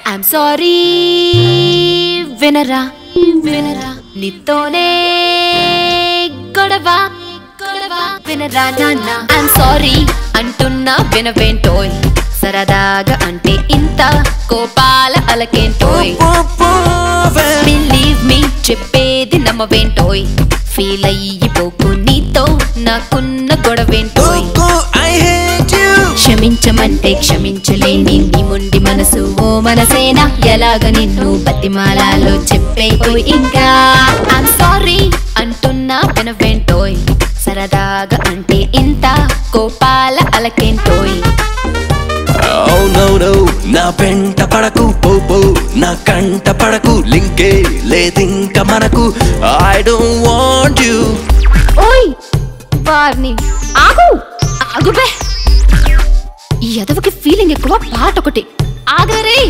I'm sorry వినరా వినరా నీతోనే గొడవ గొడవ వినరా నాన్న ఐఎమ్ సారీ అంటున్నా వినవేంటోయ్ సరదాగా అంటే ఇంత కోపాల అలకేంటోయ్ బిలీవ్ మీ చెప్పేది నమ్మవేంటోయ్ ఫీల్ అయ్యిపోకు నీతో నాకున్న గొడవేంటోయ్ క్షమించమంటే క్షమించలేని నీ ముండి మనసు ఓ మనసేనా ఎలాగ నిన్ను బతిమాలాలో చెప్పేయ్ ఇంకా ఐమ్ సారీ అంటున్నా వినవేంటోయ్ సరదాగా అంటే ఇంత కోపాల అలకేంటోయ్ Oh no no నా వెంట పడకు పో పో నా కంట పడకు లింకే లేదింక మనకు ఐ డోంట్ వాంట్ యు ఓయ్ వారిని ఆగు ఆగుబే ఈ ఎదవకి ఫీలింగ్ ఎక్కువ పాట ఒకటి ఆగరే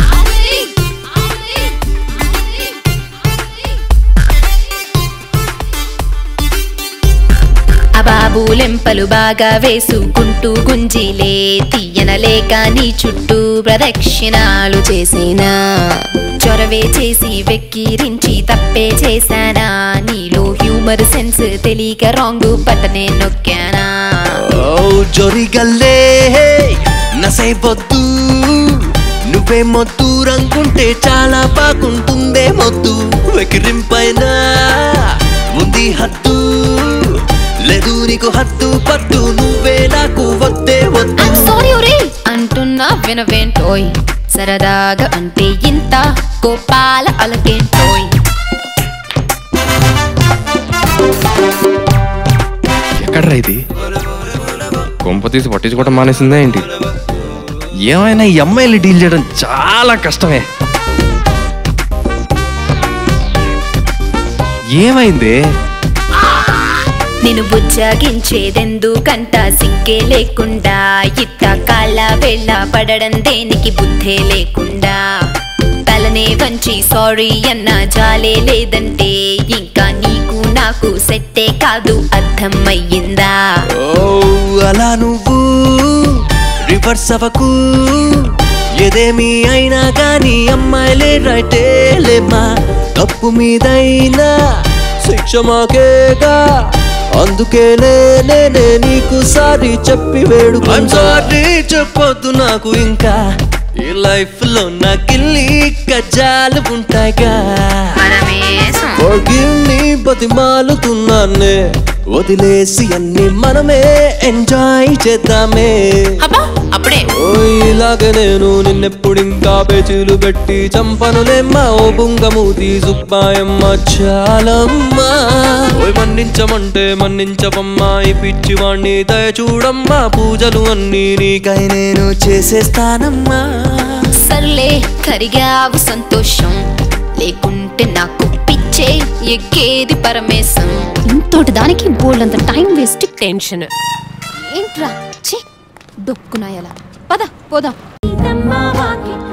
అబాబులెంపలు బాగా వేసుకుంటూ గుంజిలే తీయనలేక నీ చుట్టూ ప్రదక్షిణాలు చేసేనా చొరవే చేసి వెక్కిరించి తప్పే చేశానా నీలో హ్యూమర్ సెన్స్ తెలియక రాంగ్ బటనే నొక్కానా ఓ జొరిగల్లే నసైవద్దు నువ్వే మొద్దు రంగుంటే చాలా బాగుంటుందే మొద్దు వెకిరింపైన ఉంది హద్దు లేదు నీకు హద్దు పద్దు నువ్వే నాకు వద్దే వద్దు ఐమ్ సారీ ఒరే అంటున్నా వినవేంటోయ్ సరదాగా అంటే ఇంత కోపాల అలకేంటోయ్ ఎక్కడ్రా ఇది కొంప తీసి పట్టించుకోవడం మానేసిందా ఏంటి ఏమైనా ఈ అమ్మాయిలు డీల్ చేయడం చాలా కష్టమే ఏమైంది నేను బుజ్జగించేదెందుకంట సిగ్గే లేకుండా ఇట్ట కాళ్ళ వెళ్ళ పడడం దేనికి బుద్ధే లేకుండా తలనే వంచి సారీ అన్న జాలే లేదంటే ఇంకా నీకు నాకు సెట్టే కాదు అర్థమయ్యిందా ఓ అలా నువ్వు రివర్స్ అవ్వకు ఏదేమి అయినా గాని అమ్మాయిలే రైటే లేమ్మా తప్పు మీదైనా శిక్ష మాకేగా అందుకేనే నేనే నీకు సారీ చెప్పి వేడు సారీ చెప్పొద్దు నాకు ఇంకా ఈ లైఫ్ లో నాకిల్లి కజాలు ఉంటాయిగా మనమేసం Forgive me బతిమాలుతున్నానే వదిలేసి అన్ని మనమే ఎంజాయ్ చేద్దామే అబ్బా అప్పుడే ఓ ఇలాగ నేను నిన్నెప్పుడు ఇంకా పేచీలు పెట్టి చంపనులేమ్మా ఓ బుంగమూతి సుబ్బాయమ్మ చాలమ్మా ఓయ్ మన్నించమంటే మన్నించవమ్మా ఈ పిచ్చివాణ్ణి దయ చూడమ్మా పూజలు అన్నీ నీకై నేను చేసేస్తానమ్మా సర్లే కరిగావు సంతోషం లేకుంటే నాకు పిచ్చే ఎక్కేది పరమేశం ఇంతోటి దానికి బోల్డంత టైం వేస్ట్ టెన్షన్ ఏంట్రా ఛీ డొక్కునాయలా పద పోదాం సీతమ్మ వాకిట